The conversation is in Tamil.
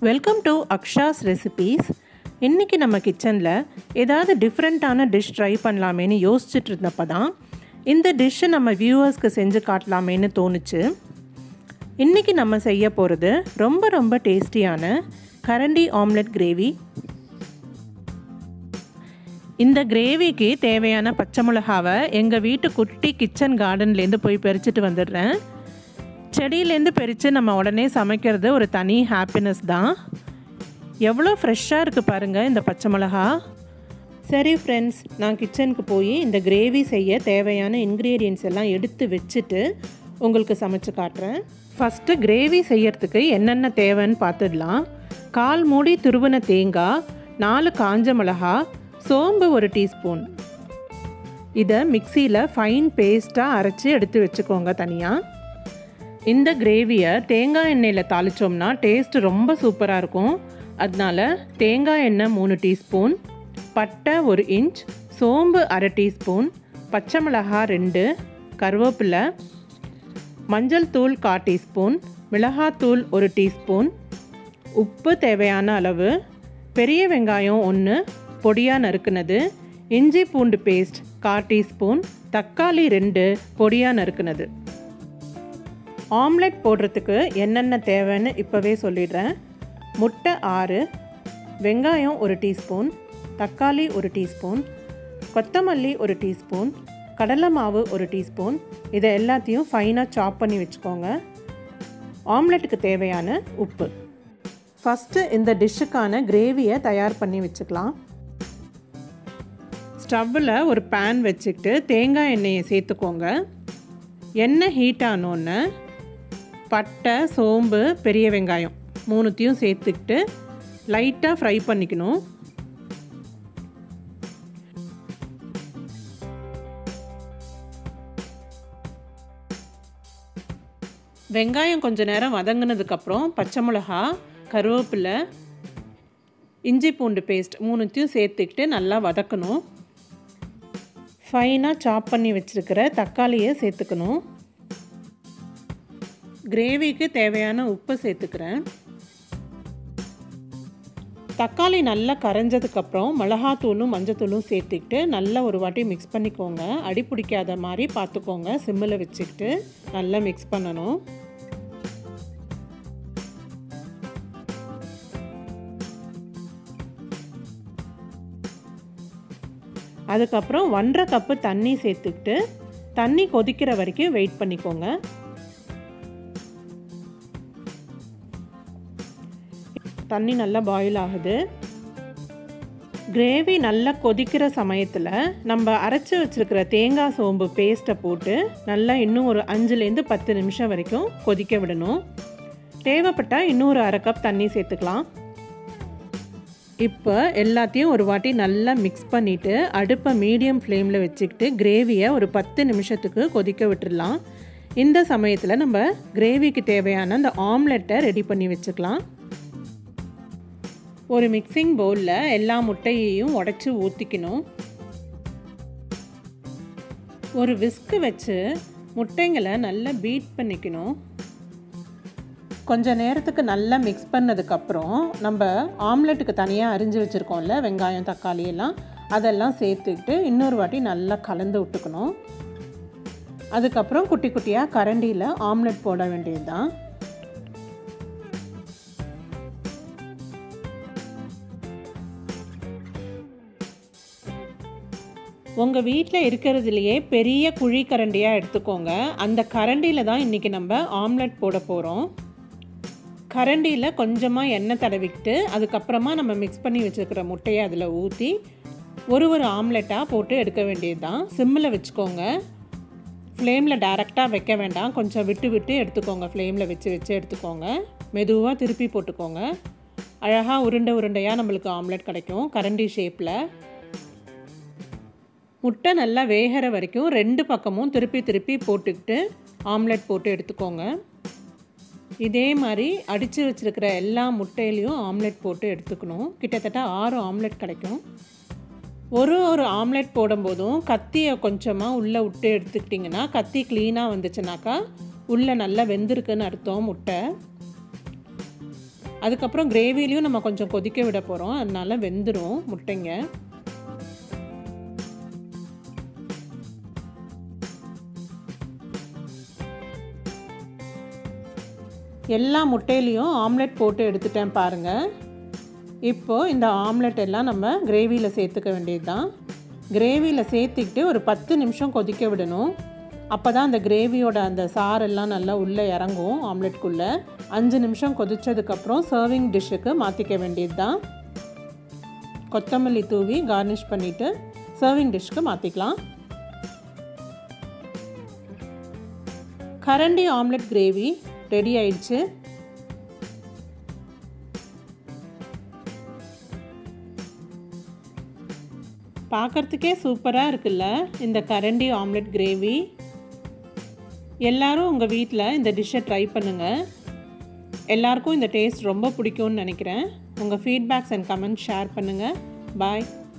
வெல்கம் டு அக்ஷாஸ் ரெசிபீஸ் இன்றைக்கி நம்ம கிச்சனில் ஏதாவது டிஃப்ரெண்ட்டான டிஷ் ட்ரை பண்ணலாமேன்னு யோசிச்சுட்டு இருந்தப்போ தான் இந்த டிஷ்ஷை நம்ம வியூவர்ஸ்க்கு செஞ்சு காட்டலாமேன்னு தோணுச்சு இன்றைக்கி நம்ம செய்ய போகிறது ரொம்ப ரொம்ப டேஸ்டியான கரண்டி ஆம்லெட் கிரேவி இந்த கிரேவிக்கு தேவையான பச்சை மிளகாவை எங்கள் வீட்டு குட்டி கிச்சன் கார்டன்லேருந்து போய் பறிச்சுட்டு வந்துடுறேன் செடியிலேருந்து பறித்து நம்ம உடனே சமைக்கிறது ஒரு தனி ஹாப்பினஸ் தான் எவ்வளோ ஃப்ரெஷ்ஷாக இருக்குது பாருங்கள் இந்த பச்சை மிளகா சரி ஃப்ரெண்ட்ஸ் நான் கிச்சனுக்கு போய் இந்த கிரேவி செய்ய தேவையான இன்க்ரீடியன்ஸ் எல்லாம் எடுத்து வச்சுட்டு உங்களுக்கு சமைச்சு காட்டுறேன் ஃபஸ்ட்டு கிரேவி செய்யறதுக்கு என்னென்ன தேவைன்னு பார்த்துடலாம் கால் மூடி துருவின தேங்காய் நாலு காஞ்ச மிளகா சோம்பு ஒரு டீஸ்பூன் இதை மிக்சியில் ஃபைன் பேஸ்ட்டாக அரைச்சி எடுத்து வச்சுக்கோங்க தனியாக இந்த கிரேவியை தேங்காய் எண்ணெயில் தாளித்தோம்னா டேஸ்ட் ரொம்ப சூப்பராக இருக்கும் அதனால தேங்காய் எண்ணெய் மூணு டீஸ்பூன் பட்டை ஒரு இன்ச் சோம்பு அரை டீஸ்பூன் பச்சை மிளகாய் ரெண்டு கருவேப்பிலை மஞ்சள் தூள் கா டீஸ்பூன் மிளகாத்தூள் ஒரு டீஸ்பூன் உப்பு தேவையான அளவு பெரிய வெங்காயம் ஒன்று பொடியாக நறுக்குனது இஞ்சி பூண்டு பேஸ்ட் கா டீஸ்பூன் தக்காளி ரெண்டு பொடியாக நறுக்குனது ஆம்லெட் போடுறதுக்கு என்னென்ன தேவைன்னு இப்போவே சொல்லிடுறேன் முட்டை ஆறு வெங்காயம் ஒரு டீஸ்பூன் தக்காளி ஒரு டீஸ்பூன் கொத்தமல்லி ஒரு டீஸ்பூன் கடலை மாவு ஒரு டீஸ்பூன் இதை எல்லாத்தையும் ஃபைனாக சாப் பண்ணி வச்சுக்கோங்க ஆம்லெட்டுக்கு தேவையான உப்பு ஃபஸ்ட்டு இந்த டிஷ்ஷுக்கான கிரேவியை தயார் பண்ணி வச்சுக்கலாம் ஸ்டவ்வில் ஒரு பேன் வச்சுக்கிட்டு தேங்காய் எண்ணெயை சேர்த்துக்கோங்க எண்ணெய் ஹீட் ஆனோன்னு பட்டை சோம்பு பெரிய வெங்காயம் மூணுத்தையும் சேர்த்துக்கிட்டு லைட்டாக ஃப்ரை பண்ணிக்கணும் வெங்காயம் கொஞ்ச நேரம் வதங்கினதுக்கப்புறம் பச்சை மிளகா கருவேப்பிலை இஞ்சி பூண்டு பேஸ்ட் மூணுத்தையும் சேர்த்துக்கிட்டு நல்லா வதக்கணும் ஃபைனாக சாப் பண்ணி வச்சுருக்கிற தக்காளியை சேர்த்துக்கணும் கிரேவிக்கு தேவையான உப்பு சேர்த்துக்கிறேன் தக்காளி நல்லா கரைஞ்சதுக்கப்புறம் மிளகாத்தூளும் மஞ்சத்தூளும் சேர்த்துக்கிட்டு நல்லா ஒரு வாட்டி மிக்ஸ் பண்ணிக்கோங்க அடி பிடிக்காத மாதிரி பார்த்துக்கோங்க சிம்மில் வச்சுக்கிட்டு நல்லா மிக்ஸ் பண்ணணும் அதுக்கப்புறம் ஒன்றரை கப்பு தண்ணி சேர்த்துக்கிட்டு தண்ணி கொதிக்கிற வரைக்கும் வெயிட் பண்ணிக்கோங்க தண்ணி நல்லா பாயில் ஆகுது கிரேவி நல்லா கொதிக்கிற சமயத்தில் நம்ம அரைச்சி வச்சுருக்கிற தேங்காய் சோம்பு பேஸ்ட்டை போட்டு நல்லா இன்னும் ஒரு அஞ்சுலேருந்து பத்து நிமிஷம் வரைக்கும் கொதிக்க விடணும் தேவைப்பட்டால் இன்னும் ஒரு அரை கப் தண்ணி சேர்த்துக்கலாம் இப்போ எல்லாத்தையும் ஒரு வாட்டி நல்லா மிக்ஸ் பண்ணிவிட்டு அடுப்பை மீடியம் ஃப்ளேமில் வச்சுக்கிட்டு கிரேவியை ஒரு பத்து நிமிஷத்துக்கு கொதிக்க விட்டுடலாம் இந்த சமயத்தில் நம்ம கிரேவிக்கு தேவையான அந்த ஆம்லெட்டை ரெடி பண்ணி வச்சுக்கலாம் ஒரு மிக்சிங் பவுலில் எல்லா முட்டையையும் உடச்சி ஊற்றிக்கணும் ஒரு விஸ்கு வச்சு முட்டைங்களை நல்லா பீட் பண்ணிக்கணும் கொஞ்ச நேரத்துக்கு நல்லா மிக்ஸ் பண்ணதுக்கப்புறம் நம்ம ஆம்லெட்டுக்கு தனியாக அரிஞ்சு வச்சுருக்கோம்ல வெங்காயம் தக்காளி எல்லாம் அதெல்லாம் சேர்த்துக்கிட்டு இன்னொரு வாட்டி நல்லா கலந்து விட்டுக்கணும் அதுக்கப்புறம் குட்டி குட்டியாக கரண்டியில் ஆம்லெட் போட வேண்டியது தான் உங்கள் வீட்டில் இருக்கிறதுலையே பெரிய குழி கரண்டியாக எடுத்துக்கோங்க அந்த கரண்டியில் தான் இன்றைக்கி நம்ம ஆம்லெட் போட போகிறோம் கரண்டியில் கொஞ்சமாக எண்ணெய் தடவிக்கிட்டு அதுக்கப்புறமா நம்ம மிக்ஸ் பண்ணி வச்சுருக்கிற முட்டையை அதில் ஊற்றி ஒரு ஒரு ஆம்லெட்டாக போட்டு எடுக்க வேண்டியது தான் சிம்மில் வச்சுக்கோங்க ஃப்ளேமில் டேரெக்டாக வைக்க வேண்டாம் கொஞ்சம் விட்டு விட்டு எடுத்துக்கோங்க ஃப்ளேமில் வச்சு வச்சு எடுத்துக்கோங்க மெதுவாக திருப்பி போட்டுக்கோங்க அழகாக உருண்டை உருண்டையாக நம்மளுக்கு ஆம்லெட் கிடைக்கும் கரண்டி ஷேப்பில் முட்டை நல்லா வேகிற வரைக்கும் ரெண்டு பக்கமும் திருப்பி திருப்பி போட்டுக்கிட்டு ஆம்லெட் போட்டு எடுத்துக்கோங்க இதே மாதிரி அடித்து வச்சுருக்கிற எல்லா முட்டையிலையும் ஆம்லெட் போட்டு எடுத்துக்கணும் கிட்டத்தட்ட ஆறு ஆம்லெட் கிடைக்கும் ஒரு ஒரு ஆம்லெட் போடும்போதும் கத்தியை கொஞ்சமாக உள்ளே விட்டு எடுத்துக்கிட்டிங்கன்னா கத்தி க்ளீனாக வந்துச்சுனாக்கா உள்ளே நல்லா வெந்திருக்குன்னு அர்த்தம் முட்டை அதுக்கப்புறம் கிரேவிலையும் நம்ம கொஞ்சம் கொதிக்க விட போகிறோம் அதனால வெந்துடும் முட்டைங்க எல்லா முட்டையிலையும் ஆம்லெட் போட்டு எடுத்துட்டேன் பாருங்கள் இப்போது இந்த ஆம்லெட் எல்லாம் நம்ம கிரேவியில் சேர்த்துக்க வேண்டியது தான் கிரேவியில் சேர்த்துக்கிட்டு ஒரு பத்து நிமிஷம் கொதிக்க விடணும் அப்போ தான் அந்த கிரேவியோட அந்த சாரெல்லாம் நல்லா உள்ளே இறங்கும் ஆம்லெட்குள்ளே அஞ்சு நிமிஷம் கொதித்ததுக்கப்புறம் சர்விங் டிஷ்ஷுக்கு மாற்றிக்க வேண்டியது தான் கொத்தமல்லி தூவி கார்னிஷ் பண்ணிவிட்டு சர்விங் டிஷ்க்கு மாற்றிக்கலாம் கரண்டி ஆம்லெட் கிரேவி ரெடி ஆயிடுச்சு பார்க்குறதுக்கே சூப்பராக இருக்குல்ல இந்த கரண்டி ஆம்லெட் கிரேவி எல்லாரும் உங்கள் வீட்டில் இந்த டிஷ்ஷை ட்ரை பண்ணுங்கள் எல்லாருக்கும் இந்த டேஸ்ட் ரொம்ப பிடிக்கும்னு நினைக்கிறேன் உங்கள் ஃபீட்பேக்ஸ் அண்ட் கமெண்ட்ஸ் ஷேர் பண்ணுங்கள் பாய்